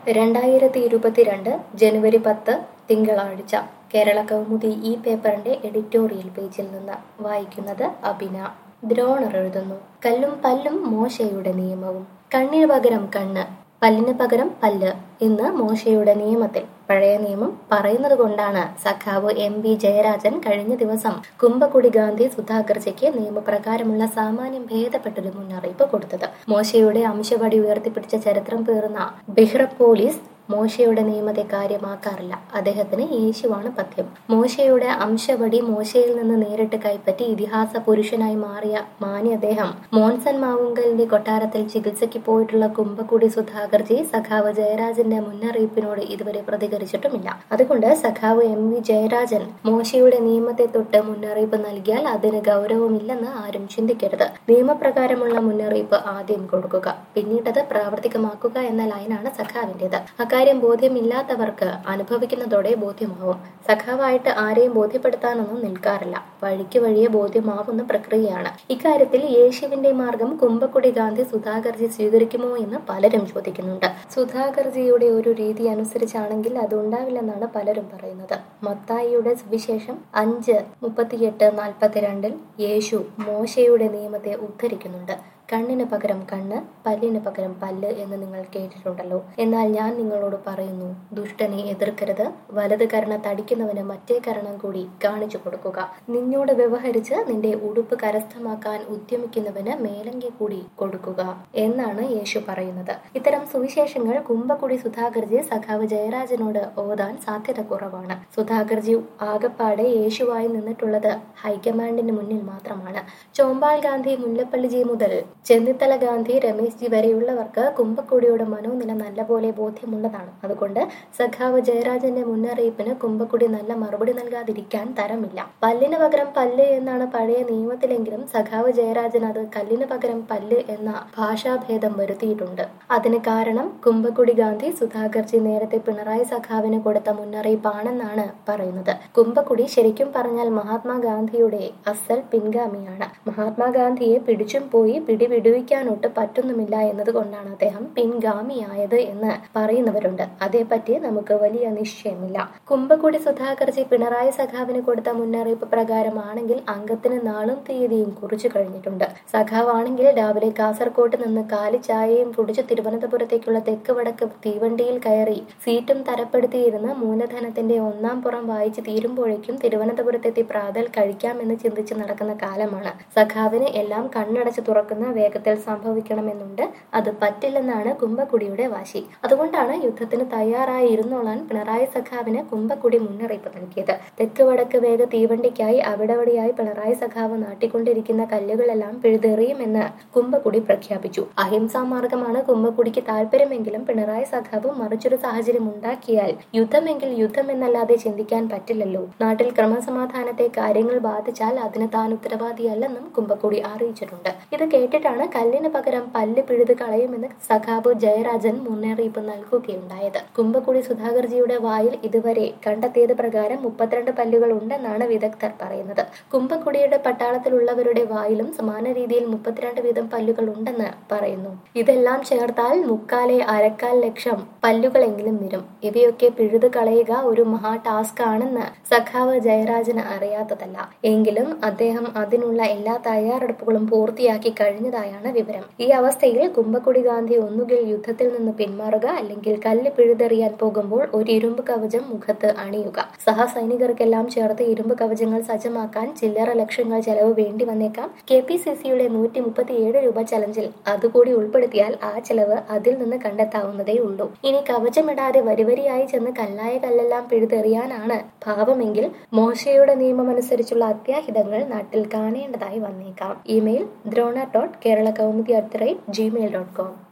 രണ്ടായിരത്തി ഇരുപത്തിരണ്ട് ജനുവരി പത്ത് തിങ്കളാഴ്ച കേരള കൗമുദി ഈ പേപ്പറിന്റെ എഡിറ്റോറിയൽ പേജിൽ നിന്ന് വായിക്കുന്നത് അബിന ദ്രോണർ എഴുതുന്നു കല്ലും പല്ലും മോശയുടെ നിയമവും കണ്ണിന് പകരം കണ്ണ് പല്ലിന് പകരം പല്ല് ഇന്ന് മോശയുടെ നിയമത്തിൽ പഴയ നിയമം പറയുന്നത് കൊണ്ടാണ് സഖാവ് എം വി ജയരാജൻ കഴിഞ്ഞ ദിവസം കുമ്പക്കുടി ഗാന്ധി സുധാകർജിക്ക് നിയമപ്രകാരമുള്ള സാമാന്യം ഭേദപ്പെട്ടൊരു മുന്നറിയിപ്പ് കൊടുത്തത് മോശയുടെ അംശവടി ഉയർത്തിപ്പിടിച്ച ചരിത്രം പേറുന്ന ബിഹ്റ പോലീസ് മോശയുടെ നിയമത്തെ കാര്യമാക്കാറില്ല അദ്ദേഹത്തിന് യേശുവാണ് പഥ്യം മോശയുടെ അംശവടി മോശയിൽ നിന്ന് നേരിട്ട് കൈപ്പറ്റി ഇതിഹാസ പുരുഷനായി മാറിയ മാന്യ അദ്ദേഹം മോൻസൺ മാവുങ്കലിന്റെ കൊട്ടാരത്തിൽ ചികിത്സയ്ക്ക് പോയിട്ടുള്ള കുമ്പക്കുടി സുധാകർജി സഖാവ് ജയരാജന്റെ മുന്നറിയിപ്പിനോട് ഇതുവരെ പ്രതികരിച്ചിട്ടുമില്ല അതുകൊണ്ട് സഖാവ് എം വി ജയരാജൻ മോശയുടെ നിയമത്തെ തൊട്ട് മുന്നറിയിപ്പ് നൽകിയാൽ അതിന് ഗൗരവമില്ലെന്ന് ആരും ചിന്തിക്കരുത് നിയമപ്രകാരമുള്ള മുന്നറിയിപ്പ് ആദ്യം കൊടുക്കുക പിന്നീടത് പ്രാവർത്തികമാക്കുക എന്ന ലൈനാണ് സഖാവിന്റേത് അക്കാര്യം ബോധ്യമില്ലാത്തവർക്ക് അനുഭവിക്കുന്നതോടെ ബോധ്യമാവും സഖാവായിട്ട് ആരെയും ബോധ്യപ്പെടുത്താനൊന്നും നിൽക്കാറില്ല വഴിക്ക് വഴിയെ ബോധ്യമാവുന്ന പ്രക്രിയയാണ് ഇക്കാര്യത്തിൽ യേശുവിന്റെ മാർഗം കുമ്പക്കുടി ഗാന്ധി സുധാകർജി സ്വീകരിക്കുമോ എന്ന് പലരും ചോദിക്കുന്നുണ്ട് സുധാകർജിയുടെ ഒരു രീതി അനുസരിച്ചാണെങ്കിൽ അത് ഉണ്ടാവില്ലെന്നാണ് പലരും പറയുന്നത് മത്തായിയുടെ സുവിശേഷം അഞ്ച് മുപ്പത്തിയെട്ട് നാൽപ്പത്തിരണ്ടിൽ യേശു മോശയുടെ നിയമത്തെ ഉദ്ധരിക്കുന്നുണ്ട് കണ്ണിന് പകരം കണ്ണ് പല്ലിന് പകരം പല്ല് എന്ന് നിങ്ങൾ കേട്ടിട്ടുണ്ടല്ലോ എന്നാൽ ഞാൻ നിങ്ങളോട് പറയുന്നു ദുഷ്ടനെ എതിർക്കരുത് വലത് കരണ തടിക്കുന്നവന് മറ്റേ കരണം കൂടി കാണിച്ചു കൊടുക്കുക നിന്നോട് വ്യവഹരിച്ച് നിന്റെ ഉടുപ്പ് കരസ്ഥമാക്കാൻ ഉദ്യമിക്കുന്നവന് മേലങ്കി കൂടി കൊടുക്കുക എന്നാണ് യേശു പറയുന്നത് ഇത്തരം സുവിശേഷങ്ങൾ കുമ്പക്കുടി സുധാകർജി സഖാവ് ജയരാജനോട് ഓതാൻ സാധ്യത കുറവാണ് സുധാകർജി ആകപ്പാടെ യേശുവായി നിന്നിട്ടുള്ളത് ഹൈക്കമാൻഡിന് മുന്നിൽ മാത്രമാണ് ചോമ്പാൽ ഗാന്ധി മുല്ലപ്പള്ളിജി മുതൽ ചെന്നിത്തല ഗാന്ധി രമേശ് ജി വരെയുള്ളവർക്ക് കുമ്പക്കുടിയുടെ മനോനില നല്ലപോലെ ബോധ്യമുള്ളതാണ് അതുകൊണ്ട് സഖാവ് ജയരാജന്റെ മുന്നറിയിപ്പിന് കുമ്പക്കുടി നല്ല മറുപടി നൽകാതിരിക്കാൻ തരമില്ല പല്ലിന് പകരം പല്ല് എന്നാണ് പഴയ നിയമത്തിലെങ്കിലും സഖാവ് ജയരാജൻ അത് കല്ലിന് പകരം പല്ല് എന്ന ഭാഷാഭേദം വരുത്തിയിട്ടുണ്ട് അതിന് കാരണം കുമ്പക്കുടി ഗാന്ധി സുധാകർജി നേരത്തെ പിണറായി സഖാവിന് കൊടുത്ത മുന്നറിയിപ്പാണെന്നാണ് പറയുന്നത് കുമ്പക്കുടി ശരിക്കും പറഞ്ഞാൽ മഹാത്മാഗാന്ധിയുടെ അസൽ പിൻഗാമിയാണ് മഹാത്മാഗാന്ധിയെ പിടിച്ചും പോയി പിടിവിടുവിക്കാനൊട്ട് പറ്റുന്നുമില്ല എന്നതുകൊണ്ടാണ് അദ്ദേഹം പിൻഗാമിയായത് എന്ന് പറയുന്നവരുണ്ട് അതേപ്പറ്റി നമുക്ക് വലിയ നിശ്ചയമില്ല കുമ്പക്കുടി സുധാകർജി പിണറായി സഖാവിന് കൊടുത്ത മുന്നറിയിപ്പ് പ്രകാരമാണെങ്കിൽ അംഗത്തിന് നാളും തീയതിയും കുറിച്ചു കഴിഞ്ഞിട്ടുണ്ട് സഖാവാണെങ്കിൽ രാവിലെ കാസർകോട്ട് നിന്ന് കാലിച്ചായയും കുടിച്ച് തിരുവനന്തപുരത്തേക്കുള്ള തെക്ക് വടക്ക് തീവണ്ടിയിൽ കയറി സീറ്റും തരപ്പെടുത്തിയിരുന്ന് മൂലധനത്തിന്റെ ഒന്നാം പുറം വായിച്ച് തീരുമ്പോഴേക്കും തിരുവനന്തപുരത്തെത്തി പ്രാതൽ കഴിക്കാമെന്ന് ചിന്തിച്ച് നടക്കുന്ന കാലമാണ് സഖാവിന് എല്ലാം കണ്ണടച്ച് തുറക്കുന്ന വേഗത്തിൽ സംഭവിക്കണമെന്നുണ്ട് അത് പറ്റില്ലെന്നാണ് കുമ്പക്കുടിയുടെ വാശി അതുകൊണ്ടാണ് യുദ്ധത്തിന് തയ്യാറായി ഇരുന്നോളാൻ പിണറായി സഖാവിന് കുമ്പക്കുടി മുന്നറിയിപ്പ് നൽകിയത് തെക്ക് വടക്ക് വേഗ തീവണ്ടിക്കായി അവിടെവിടെയായി പിണറായി സഖാവ് നാട്ടിക്കൊണ്ടിരിക്കുന്ന കല്ലുകളെല്ലാം പിഴുതെറിയുമെന്ന് കുമ്പക്കുടി പ്രഖ്യാപിച്ചു അഹിംസാ മാർഗമാണ് കുമ്പക്കുടിക്ക് താല്പര്യമെങ്കിലും പിണറായി സഖാവ് മറിച്ചൊരു സാഹചര്യം ഉണ്ടാക്കിയാൽ യുദ്ധമെങ്കിൽ യുദ്ധം എന്നല്ലാതെ ചിന്തിക്കാൻ പറ്റില്ലല്ലോ നാട്ടിൽ ക്രമസമാധാനത്തെ കാര്യങ്ങൾ ബാധിച്ചാൽ അതിന് താൻ ഉത്തരവാദിയല്ലെന്നും കുമ്പക്കുടി അറിയിച്ചിട്ടുണ്ട് ഇത് കേട്ടിട്ടാണ് കല്ലിന് പകരം പല്ല് പിഴുത് കളയുമെന്ന് സഖാബ് ജയരാജൻ മുന്നറിയിപ്പ് നൽകുകയുണ്ടായത് കുമ്പക്കുടി സുധാകർജിയുടെ വായിൽ ഇതുവരെ കണ്ടെത്തിയത് പ്രകാരം മുപ്പത്തിരണ്ട് പല്ലുകൾ ഉണ്ടെന്നാണ് വിദഗ്ധർ പറയുന്നത് കുമ്പക്കുടിയുടെ പട്ടാളത്തിലുള്ളവരുടെ വായിലും സമാന രീതിയിൽ മുപ്പത്തിരണ്ട് വീതം പല്ലുകൾ ഉണ്ടെന്ന് പറയുന്നു ഇതെല്ലാം ചേർത്താൽ മുക്കാലെ അരക്കാൽ ലക്ഷം പല്ലുകളെങ്കിലും വരും ഇവയൊക്കെ പിഴുത് കളയുക ഒരു മഹാ ടാസ്ക് ആണെന്ന് സഖാവ് ജയരാജന് അറിയാത്തതല്ല എങ്കിലും അദ്ദേഹം അതിനുള്ള എല്ലാ തയ്യാറെടുപ്പുകളും പൂർത്തിയാക്കി കഴിഞ്ഞതായാണ് വിവരം ഈ അവസ്ഥയിൽ കുമ്പക്കുടി ഗാന്ധി ഒന്നുകിൽ യുദ്ധത്തിൽ നിന്ന് പിന്മാറുക അല്ലെങ്കിൽ കല്ല് പിഴുതെറിയാൻ പോകുമ്പോൾ ഒരു ഇരുമ്പ് കവചം മുഖത്ത് അണിയുക സഹസൈനികർക്കെല്ലാം ചേർത്ത് ഇരുമ്പ് കവചങ്ങൾ സജ്ജമാക്കാൻ ചില്ലറ ലക്ഷങ്ങൾ ചെലവ് വേണ്ടി വന്നേക്കാം കെ പി സി സിയുടെ നൂറ്റി മുപ്പത്തിയേഴ് രൂപ ചലഞ്ചിൽ അതുകൂടി ഉൾപ്പെടുത്തിയാൽ ആ ചെലവ് അതിൽ നിന്ന് കണ്ടെത്താവുന്നതേ ഉള്ളൂ ഇനി കവചമിടാതെ വരിവരിയായി ചെന്ന് കല്ലായ കല്ലെല്ലാം പിഴുതെറിയാനാണ് ഭാവമെങ്കിൽ മോശയുടെ നിയമമനുസരിച്ചുള്ള അത്യാഹിതങ്ങൾ നാട്ടിൽ കാണേണ്ടതായി വന്നേക്കാം email Drona dot Kerala Kaumudi at the rate Gmail dot com